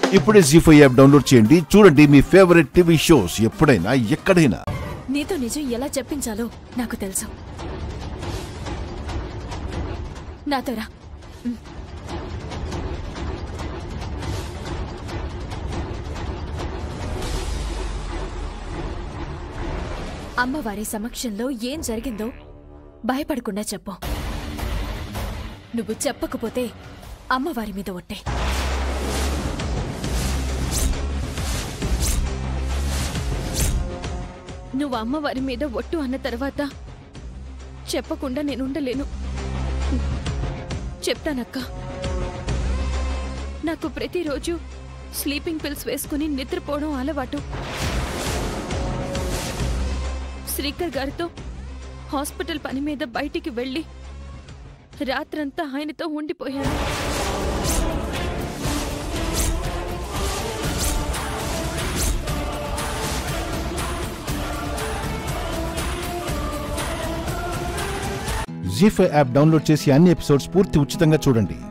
ఇప్పుడే G five app download చేయండి చూడండి మీ ఫేవరెట్ టీవీ షోస్ ఎప్పుడైనా ఎక్కడైనా నీతో నిజం ఎలా చెప్పించాలో నాకు తెలుసు నాతో రా ఉమ్. అమ్మవారి సమక్షంలో ఏం జరిగిందో భయపడకుండా చెప్పు నువ్వు చెప్పకపోతే అమ్మవారి మీద ఒట్టే నువ్వు అమ్మవారి మీద ఒట్టు అన్న తర్వాత చెప్పకుండా నేను ఉండలేను చెప్తానక్క నాకు ప్రతిరోజు స్లీపింగ్ పిల్స్ వేసుకుని నిద్రపోవడం అలవాటు శ్రీకర్ గారితో హాస్పిటల్ పని మీద బయటికి వెళ్ళి రాత్రంతా ఆయనతో ఉండిపోయాను జీ ఫైవ్ యాప్ డౌన్లోడ్ చేసి అన్ని ఎపిసోడ్స్ పూర్తి ఉచితంగా చూడండి